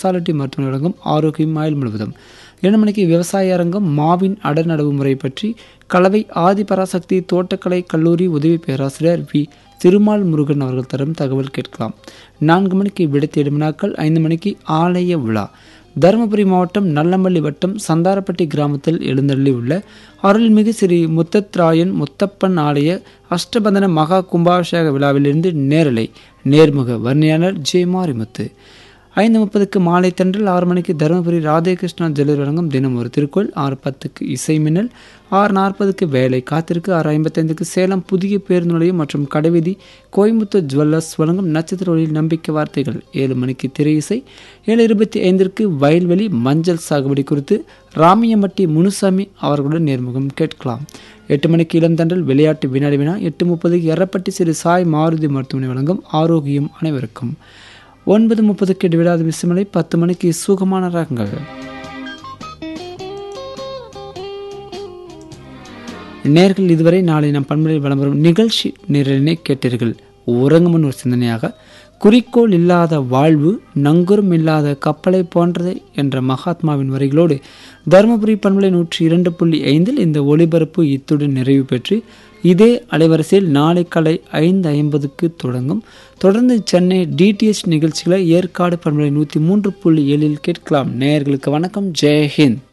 speciality மருத்துவ வழங்கும் ஆரோக்கியம் ஆயுள் முழுவதும் இரண்டு மணிக்கு விவசாய அரங்கம் மாவின் அடர்நடவு முறை பற்றி கலவை ஆதிபராசக்தி தோட்டக்கலை கல்லூரி உதவி பேராசிரியர் வி திருமால் முருகன் அவர்கள் தரும் தகவல் கேட்கலாம் நான்கு மணிக்கு விடுத்தேடும் வினாக்கள் ஐந்து மணிக்கு ஆலய விழா தருமபுரி மாவட்டம் நல்லமல்லி வட்டம் சந்தாரப்பட்டி கிராமத்தில் எழுந்தள்ளி உள்ள அருள்மிகு ஸ்ரீ முத்தத்ராயன் முத்தப்பன் ஆலய அஷ்டபந்தன மகா கும்பாபிஷேக விழாவிலிருந்து நேரலை நேர்முக வர்ணியாளர் ஜே மாரிமுத்து ஐந்து முப்பதுக்கு மாலை தென்றல் ஆறு மணிக்கு தருமபுரி ராதேகிருஷ்ணா ஜெல்லர் வழங்கும் தினம் ஒரு திருக்குள் ஆறு பத்துக்கு இசை மின்னல் ஆறு நாற்பதுக்கு வேலை காத்திருக்கு ஆறு ஐம்பத்தைந்துக்கு சேலம் புதிய பேருந்து நிலையம் மற்றும் கடைவீதி கோயம்புத்தூர் ஜுவல்லர்ஸ் வழங்கும் நட்சத்திர ஒளியில் நம்பிக்கை வார்த்தைகள் ஏழு மணிக்கு திரை இசை ஏழு இருபத்தி ஐந்திற்கு வயல்வெளி மஞ்சள் சாகுபடி குறித்து ராமியம்பட்டி முனுசாமி அவர்களுடன் நேர்முகம் கேட்கலாம் எட்டு மணிக்கு இளந்தண்டல் விளையாட்டு வினாடி வினா எட்டு முப்பதுக்கு எரப்பட்டி சிறு சாய் மாருதி மருத்துவமனை வழங்கும் ஆரோக்கியம் அனைவருக்கும் ஒன்பது முப்பதுக்கு இடைவிடாத விசுமலை பத்து மணிக்கு சுகமான ராகங்கள் நேர்கள் இதுவரை நாளை நம் பண்புகளில் விளம்பரம் நிகழ்ச்சி நிரலினை கேட்டீர்கள் உறங்குமன் ஒரு சிந்தனையாக குறிக்கோள் இல்லாத வாழ்வு நங்குரும் இல்லாத கப்பலை போன்றது என்ற மகாத்மாவின் வரிகளோடு தருமபுரி பண்பலை நூற்றி இரண்டு புள்ளி ஐந்தில் இந்த ஒளிபரப்பு இத்துடன் நிறைவு பெற்று இதே அலைவரிசையில் நாளை காலை ஐந்து ஐம்பதுக்கு தொடங்கும் தொடர்ந்து சென்னை டிடிஎச் நிகழ்ச்சிகளை ஏற்காடு பண்பலை நூற்றி மூன்று புள்ளி ஏழில் கேட்கலாம் நேயர்களுக்கு வணக்கம் ஜெய்ஹிந்த்